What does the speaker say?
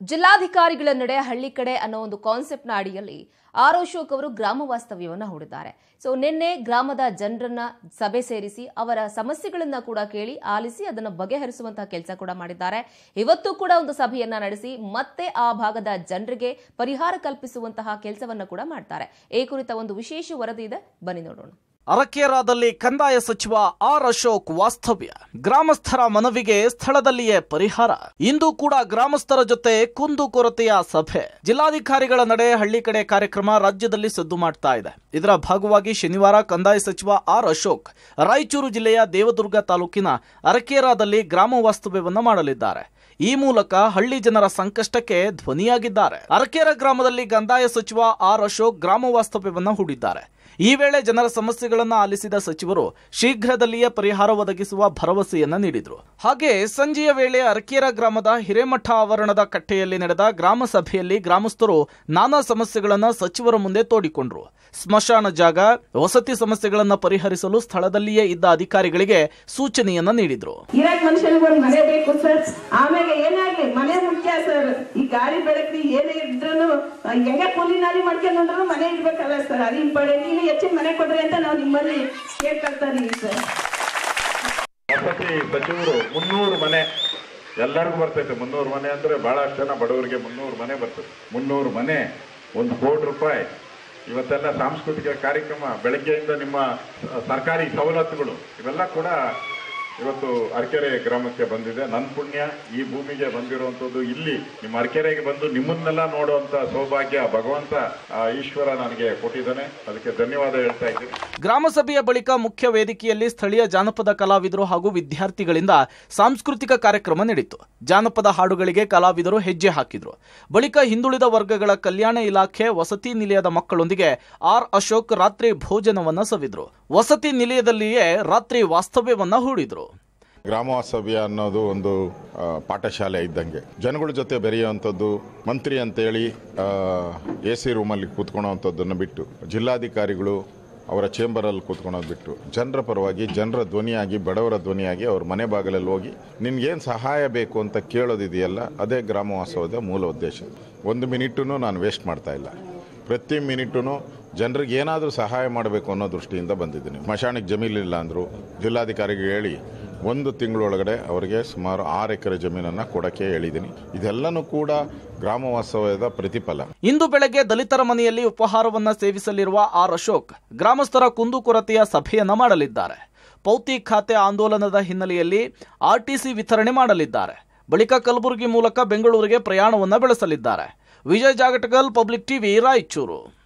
ಜಿಲ್ಲಾಧಿಕಾರಿಗಳ ನಡೆ ಹಳ್ಳಿ ಕಡೆ ಅನ್ನೋ ಒಂದು ಕಾನ್ಸೆಪ್ಟ್ನ ಅಡಿಯಲ್ಲಿ ಆರ್ ಅಶೋಕ್ ಅವರು ಗ್ರಾಮ ವಾಸ್ತವ್ಯವನ್ನ ಹೂಡಿದ್ದಾರೆ ಸೊ ನಿನ್ನೆ ಗ್ರಾಮದ ಜನರನ್ನ ಸಭೆ ಸೇರಿಸಿ ಅವರ ಸಮಸ್ಯೆಗಳನ್ನ ಕೂಡ ಕೇಳಿ ಆಲಿಸಿ ಅದನ್ನು ಬಗೆಹರಿಸುವಂತಹ ಕೆಲಸ ಕೂಡ ಮಾಡಿದ್ದಾರೆ ಇವತ್ತು ಕೂಡ ಒಂದು ಸಭೆಯನ್ನ ನಡೆಸಿ ಮತ್ತೆ ಆ ಭಾಗದ ಜನರಿಗೆ ಪರಿಹಾರ ಕಲ್ಪಿಸುವಂತಹ ಕೆಲಸವನ್ನ ಕೂಡ ಮಾಡ್ತಾರೆ ಈ ಕುರಿತ ಒಂದು ವಿಶೇಷ ವರದಿ ಇದೆ ಬನ್ನಿ ನೋಡೋಣ ಅರಕೇರಾದಲ್ಲಿ ಕಂದಾಯ ಸಚಿವ ಆರ್ ಅಶೋಕ್ ವಾಸ್ತವ್ಯ ಗ್ರಾಮಸ್ಥರ ಮನವಿಗೆ ಸ್ಥಳದಲ್ಲಿಯೇ ಪರಿಹಾರ ಇಂದು ಕೂಡ ಗ್ರಾಮಸ್ಥರ ಜೊತೆ ಕುಂದು ಕೊರತೆಯ ಸಭೆ ಜಿಲ್ಲಾಧಿಕಾರಿಗಳ ನಡೆ ಹಳ್ಳಿ ಕಡೆ ಕಾರ್ಯಕ್ರಮ ರಾಜ್ಯದಲ್ಲಿ ಸದ್ದು ಮಾಡ್ತಾ ಇದೆ ಇದರ ಭಾಗವಾಗಿ ಶನಿವಾರ ಕಂದಾಯ ಸಚಿವ ಆರ್ ಅಶೋಕ್ ರಾಯಚೂರು ಜಿಲ್ಲೆಯ ದೇವದುರ್ಗ ತಾಲೂಕಿನ ಅರಕೇರಾದಲ್ಲಿ ಗ್ರಾಮ ವಾಸ್ತವ್ಯವನ್ನ ಮಾಡಲಿದ್ದಾರೆ ಈ ಮೂಲಕ ಹಳ್ಳಿ ಜನರ ಸಂಕಷ್ಟಕ್ಕೆ ಧ್ವನಿಯಾಗಿದ್ದಾರೆ ಅರಕೇರ ಗ್ರಾಮದಲ್ಲಿ ಕಂದಾಯ ಸಚಿವ ಆರ್ ಅಶೋಕ್ ಗ್ರಾಮ ವಾಸ್ತವ್ಯವನ್ನ ಹೂಡಿದ್ದಾರೆ ಈ ವೇಳೆ ಜನರ ಸಮಸ್ಯೆಗಳನ್ನು ಆಲಿಸಿದ ಸಚಿವರು ಶೀಘ್ರದಲ್ಲಿಯೇ ಪರಿಹಾರ ಒದಗಿಸುವ ಭರವಸೆಯನ್ನ ನೀಡಿದರು ಹಾಗೆ ಸಂಜೆಯ ವೇಳೆ ಅರಕೇರ ಗ್ರಾಮದ ಹಿರೇಮಠ ಆವರಣದ ಕಟ್ಟೆಯಲ್ಲಿ ನಡೆದ ಗ್ರಾಮ ಸಭೆಯಲ್ಲಿ ಗ್ರಾಮಸ್ಥರು ನಾನಾ ಸಮಸ್ಯೆಗಳನ್ನ ಸಚಿವರ ಮುಂದೆ ತೋಡಿಕೊಂಡ್ರು ಸ್ಮಶಾನ ಜಾಗ ವಸತಿ ಸಮಸ್ಯೆಗಳನ್ನ ಪರಿಹರಿಸಲು ಸ್ಥಳದಲ್ಲಿಯೇ ಇದ್ದ ಅಧಿಕಾರಿಗಳಿಗೆ ಸೂಚನೆಯನ್ನ ನೀಡಿದ್ರು ಇರಾಕ್ ಮನುಷ್ಯನಿಗೆ ಒಂದು ಮನೆ ಬೇಕು ಸರ್ ಆಮೇಲೆ ಏನಾಗ್ಲಿ ಮನೆ ಮುಖ್ಯ ಸರ್ ಈ ಗಾಳಿ ಬೆಳಕು ಏನೇ ಇದ್ರು ಹೆಂಗ ಕೂಲಿ ನಾಲಿ ಮಾಡ್ಕೊಂಡ್ರು ಮನೆ ಇರ್ಬೇಕಲ್ಲ ಸರ್ ಅದು ಇಂಪಾರ್ಟೆಂಟ್ ಇನ್ನು ಹೆಚ್ಚಿನ ಮನೆ ಕೊಡ್ರಿ ಅಂತ ನಾವು ನಿಮ್ಮಲ್ಲಿ ಕೇಳ್ಕೊಳ್ತಾ ಇದೀವಿ ಸರ್ ವಸತಿ ಸಚಿವರು ಮುನ್ನೂರು ಮನೆ ಎಲ್ಲರಿಗೂ ಬರ್ತೈತೆ ಮುನ್ನೂರು ಮನೆ ಅಂದ್ರೆ ಬಹಳಷ್ಟು ಜನ ಬಡವರಿಗೆ ಮುನ್ನೂರು ಮನೆ ಬರ್ತದೆ ಮುನ್ನೂರು ಮನೆ ಒಂದು ಕೋಟಿ ರೂಪಾಯಿ ಇವತ್ತೆಲ್ಲ ಸಾಂಸ್ಕೃತಿಕ ಕಾರ್ಯಕ್ರಮ ಬೆಳಗ್ಗೆಯಿಂದ ನಿಮ್ಮ ಸರ್ಕಾರಿ ಸವಲತ್ತುಗಳು ಇವೆಲ್ಲ ಕೂಡ ಇವತ್ತು ಅರಕೆರೆ ಗ್ರಾಮಕ್ಕೆ ಬಂದಿದೆ ನನ್ನ ಪುಣ್ಯ ಈ ಭೂಮಿಗೆ ಬಂದಿರುವಂತದ್ದು ಇಲ್ಲಿ ನಿಮ್ಮ ಅರಕೆರೆಗೆ ಬಂದು ನಿಮ್ಮನ್ನೆಲ್ಲ ನೋಡುವಂತ ಸೌಭಾಗ್ಯ ಭಗವಂತ ಆ ಈಶ್ವರ ನನಗೆ ಕೊಟ್ಟಿದ್ದಾನೆ ಅದಕ್ಕೆ ಧನ್ಯವಾದ ಹೇಳ್ತಾ ಇದ್ದೀನಿ ಗ್ರಾಮ ಸಭೆಯ ಬಳಿಕ ಮುಖ್ಯ ವೇದಿಕೆಯಲ್ಲಿ ಸ್ಥಳೀಯ ಜಾನಪದ ಕಲಾವಿದರು ಹಾಗೂ ವಿದ್ಯಾರ್ಥಿಗಳಿಂದ ಸಾಂಸ್ಕೃತಿಕ ಕಾರ್ಯಕ್ರಮ ನಡೆಯಿತು ಜಾನಪದ ಹಾಡುಗಳಿಗೆ ಕಲಾವಿದರು ಹೆಜ್ಜೆ ಹಾಕಿದ್ರು ಬಳಿಕ ಹಿಂದುಳಿದ ವರ್ಗಗಳ ಕಲ್ಯಾಣ ಇಲಾಖೆ ವಸತಿ ನಿಲಯದ ಮಕ್ಕಳೊಂದಿಗೆ ಆರ್ ಅಶೋಕ್ ರಾತ್ರಿ ಭೋಜನವನ್ನ ಸವಿದ್ರು ವಸತಿ ನಿಲಯದಲ್ಲಿಯೇ ರಾತ್ರಿ ವಾಸ್ತವ್ಯವನ್ನ ಹೂಡಿದ್ರು ಗ್ರಾಮ ವಾಸ್ತವ್ಯ ಅನ್ನೋದು ಒಂದು ಆ, ಪಾಠಶಾಲೆ ಇದ್ದಂಗೆ ಜನಗಳ ಜೊತೆ ಬೆರೆಯುವಂಥದ್ದು ಮಂತ್ರಿ ಅಂತೇಳಿ ಎ ಸಿ ರೂಮಲ್ಲಿ ಕೂತ್ಕೊಳ್ಳೋವಂಥದ್ದನ್ನು ಬಿಟ್ಟು ಜಿಲ್ಲಾಧಿಕಾರಿಗಳು ಅವರ ಚೇಂಬರಲ್ಲಿ ಕೂತ್ಕೊಳ್ಳೋದು ಬಿಟ್ಟು ಜನರ ಪರವಾಗಿ ಜನರ ಧ್ವನಿಯಾಗಿ ಬಡವರ ಧ್ವನಿಯಾಗಿ ಅವ್ರ ಮನೆ ಬಾಗಿಲಲ್ಲಿ ಹೋಗಿ ನಿನ್ಗೇನು ಸಹಾಯ ಬೇಕು ಅಂತ ಕೇಳೋದಿದೆಯಲ್ಲ ಅದೇ ಗ್ರಾಮ ವಾಸ್ತವ್ಯದ ಮೂಲ ಉದ್ದೇಶ ಒಂದು ಮಿನಿಟೂ ನಾನು ವೇಸ್ಟ್ ಮಾಡ್ತಾ ಇಲ್ಲ ಪ್ರತಿ ಮಿನಿಟೂ ಜನರಿಗೆ ಏನಾದರೂ ಸಹಾಯ ಮಾಡಬೇಕು ಅನ್ನೋ ದೃಷ್ಟಿಯಿಂದ ಬಂದಿದ್ದೀನಿ ಸ್ಮಶಾನಕ್ಕೆ ಜಮೀನಿಲ್ಲ ಅಂದರು ಜಿಲ್ಲಾಧಿಕಾರಿಗೆ ಹೇಳಿ ಒಂದು ತಿಂಗಳೊಳಗಡೆ ಅವರಿಗೆ ಸುಮಾರು ಆರು ಎಕರೆ ಜಮೀನನ್ನು ಕೊಡೋಕ್ಕೆ ಹೇಳಿದ್ದೀನಿ ಇದೆಲ್ಲನೂ ಕೂಡ ಗ್ರಾಮ ವಾಸ್ತವ್ಯದ ಪ್ರತಿಫಲ ಇಂದು ಬೆಳಗ್ಗೆ ದಲಿತರ ಮನೆಯಲ್ಲಿ ಉಪಹಾರವನ್ನ ಸೇವಿಸಲಿರುವ ಆರ್ ಅಶೋಕ್ ಗ್ರಾಮಸ್ಥರ ಕುಂದುಕೊರತೆಯ ಸಭೆಯನ್ನ ಮಾಡಲಿದ್ದಾರೆ ಪೌತಿ ಖಾತೆ ಆಂದೋಲನದ ಹಿನ್ನೆಲೆಯಲ್ಲಿ ಆರ್ಟಿಸಿ ವಿತರಣೆ ಮಾಡಲಿದ್ದಾರೆ ಬಳಿಕ ಕಲಬುರಗಿ ಮೂಲಕ ಬೆಂಗಳೂರಿಗೆ ಪ್ರಯಾಣವನ್ನ ಬೆಳೆಸಲಿದ್ದಾರೆ ವಿಜಯ್ ಜಾಗಟಗಲ್ ಪಬ್ಲಿಕ್ ಟಿವಿ ರಾಯಚೂರು